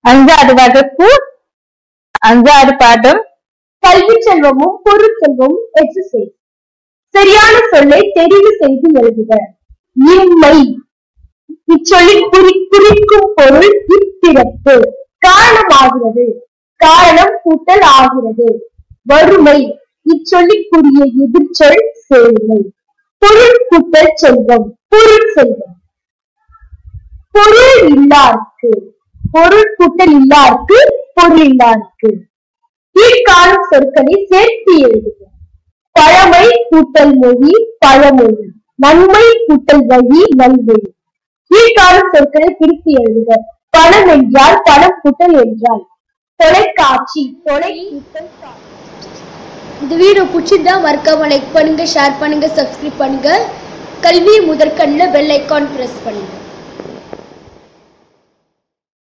அஞ்சாவது வகுப்பு அஞ்சாவது பாடம் கல்வி செல்வமும் பொருட்செல்வமும் எக்ஸசைஸ் சரியான சொல்லை தெரிவு செய்து எழுதுக இம்மை இச்சொல்லின் குறி குறிக்கும் பொருள் இப்பிறப்பு காரணமாகிறது காரணம் கூட்டல் ஆகிறது வறுமை இச்சொல்லிக்குரிய எதிர்ச்சொல் சேவை பொருள் கூட்டல் செல்வம் பொருள் செல்வம் பொருள் இல்லார்க்கு பொருள் கூட்டல் இல்லார்க்கு பொருள் இல்லார்க்கு கீழ்காணும் சொற்களை சேர்த்து எழுதுக பழமை கூட்டல் மொழி பழமொழி நன்மை கூட்டல் வழி நல்வழி கீழ்காணும் சொற்களை பிரித்து எழுதுக பணம் என்றால் பணம் கூட்டல் என்றால் தொலைக்காட்சி தொலை கூட்டல் காட்சி இந்த வீடியோ பிடிச்சிருந்தா மறக்காம லைக் பண்ணுங்க ஷேர் பண்ணுங்க சப்ஸ்கிரைப் பண்ணுங்க கல்வி முதற்கண்ணில் பெல் ஐக்கான் பிரஸ் பண்ணுங்க